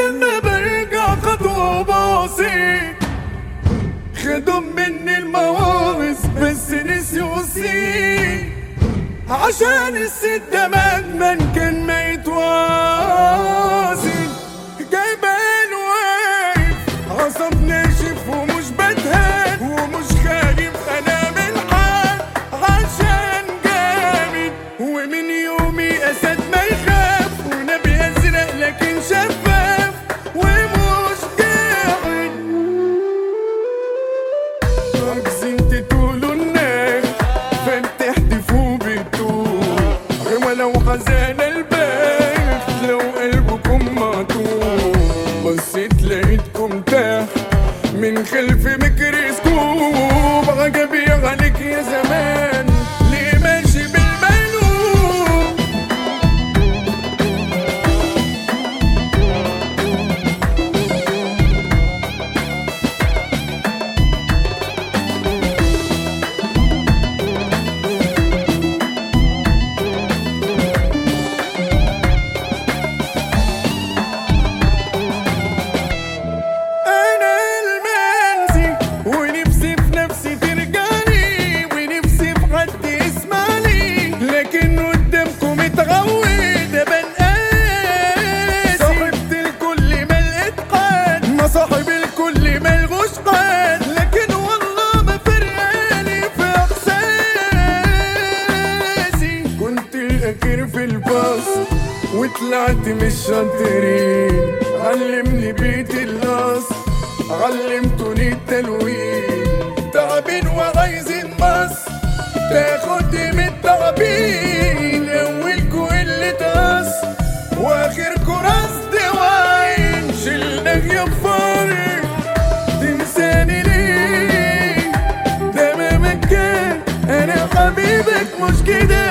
كل ما برجع خطوة بسيط خدوا مني المواقف بس نسيوا وصيت عشان الست ده مدمن كان ما يتواصل جايبان واقف عصب ناشف ومش بتهان ومش خايف انا من حد عشان جامد ومن يومي اسد ما يخاف ونبي ازرق لكن شفاف ومش قاعد عايزين تقولوا الناس فبتحتفوا بالطول ولو حزان البيت لو قلبكم مقطوع بصيت لقيتكم تاه من خلف ميكروسكوب عجبي عليك يا زمان ليه ماشي بالمقلوب انا المنسي ونفسي في نفسي ترجعني ونفسي في حد يسمعني لكن قدامكم اتعود ابان قاسي صاحبت الكل ما لقيت حد ما صاحب الكل ملغوش حد لكن والله ما فرقالي في احساسي كنت الاخير في الباص وطلعت مش شاطرين علمني بيت الناس علمتوني التلوين تعبين وعايزين مصر تاخد من التعبين اولكوا اللي تقص واخركوا راس دواين شلناك يا فارق تنساني ليه ده مهما كان انا حبيبك مش كده